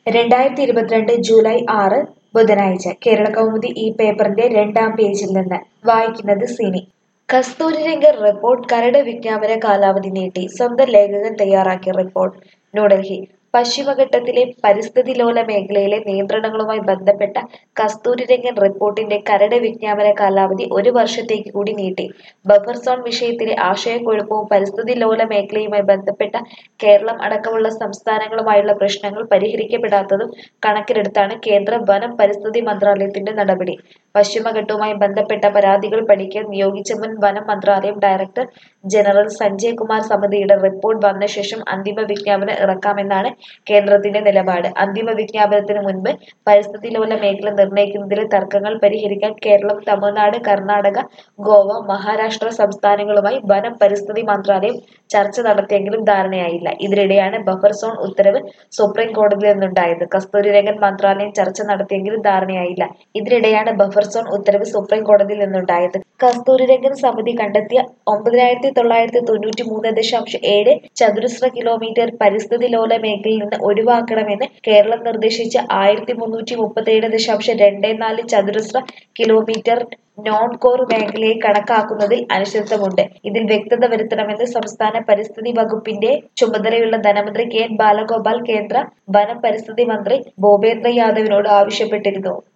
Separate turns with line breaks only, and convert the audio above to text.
രണ്ടായിരത്തി ഇരുപത്തിരണ്ട് ജൂലൈ ആറ് ബുധനാഴ്ച കേരളകൗമുദി ഈ പേപ്പറിന്റെ രണ്ടാം പേജിൽ നിന്ന് വായിക്കുന്നത് സിനി കസ്തൂരിരംഗൻ റിപ്പോർട്ട് കരട് വിജ്ഞാപന കാലാവധി നീട്ടി സ്വന്തം ലേഖകൻ തയ്യാറാക്കിയ റിപ്പോർട്ട് ന്യൂഡൽഹി പശ്ചിമഘട്ടത്തിലെ പരിസ്ഥിതി ലോല മേഖലയിലെ നിയന്ത്രണങ്ങളുമായി ബന്ധപ്പെട്ട കസ്തൂരിരംഗൻ റിപ്പോർട്ടിന്റെ കരട് വിജ്ഞാപന കാലാവധി ഒരു വർഷത്തേക്ക് കൂടി നീട്ടി ബഫർ സോൺ വിഷയത്തിലെ ആശയക്കുഴപ്പവും പരിസ്ഥിതി ലോല മേഖലയുമായി ബന്ധപ്പെട്ട കേരളം അടക്കമുള്ള സംസ്ഥാനങ്ങളുമായുള്ള പ്രശ്നങ്ങൾ പരിഹരിക്കപ്പെടാത്തതും കണക്കിലെടുത്താണ് കേന്ദ്ര വനം പരിസ്ഥിതി മന്ത്രാലയത്തിന്റെ നടപടി പശ്ചിമഘട്ടവുമായി ബന്ധപ്പെട്ട പരാതികൾ പഠിക്കാൻ നിയോഗിച്ച മുൻ വനം മന്ത്രാലയം ഡയറക്ടർ ജനറൽ സഞ്ജയ് കുമാർ സമിതിയുടെ റിപ്പോർട്ട് വന്ന ശേഷം അന്തിമ വിജ്ഞാപനം ഇറക്കാമെന്നാണ് കേന്ദ്രത്തിന്റെ നിലപാട് അന്തിമ വിജ്ഞാപനത്തിന് മുൻപ് പരിസ്ഥിതി ലോല മേഖല നിർണ്ണയിക്കുന്നതിലെ തർക്കങ്ങൾ പരിഹരിക്കാൻ കേരളം തമിഴ്നാട് കർണാടക ഗോവ മഹാരാഷ്ട്ര സംസ്ഥാനങ്ങളുമായി വനം പരിസ്ഥിതി മന്ത്രാലയം ചർച്ച നടത്തിയെങ്കിലും ധാരണയായില്ല ഇതിനിടെയാണ് ബഫർ സോൺ ഉത്തരവ് സുപ്രീം കോടതിയിൽ നിന്നുണ്ടായത് കസ്തൂരിരംഗൻ മന്ത്രാലയം ചർച്ച നടത്തിയെങ്കിലും ധാരണയായില്ല ഇതിനിടെയാണ് ബഫർ സോൺ ഉത്തരവ് സുപ്രീം കോടതിയിൽ നിന്നുണ്ടായത് കസ്തൂരിരംഗൻ സമിതി കണ്ടെത്തിയ ഒമ്പതിനായിരത്തി തൊള്ളായിരത്തി തൊണ്ണൂറ്റി മൂന്ന് ദശാംശം ഏഴ് ചതുരശ്ര കിലോമീറ്റർ പരിസ്ഥിതി ലോല മേഖലയിൽ നിന്ന് ഒഴിവാക്കണമെന്ന് കേരളം നിർദ്ദേശിച്ച ആയിരത്തി മുന്നൂറ്റി മുപ്പത്തേഴ് ദശാംശം രണ്ട് നാല് ചതുരശ്ര കിലോമീറ്റർ നോൺ കോർ മേഖലയെ കണക്കാക്കുന്നതിൽ അനിശ്ചിതത്വമുണ്ട് ഇതിൽ വ്യക്തത വരുത്തണമെന്ന് സംസ്ഥാന പരിസ്ഥിതി വകുപ്പിന്റെ ചുമതലയുള്ള ധനമന്ത്രി കെ എൻ ബാലഗോപാൽ കേന്ദ്ര വനം പരിസ്ഥിതി മന്ത്രി ഭൂപേന്ദ്ര യാദവിനോട് ആവശ്യപ്പെട്ടിരുന്നു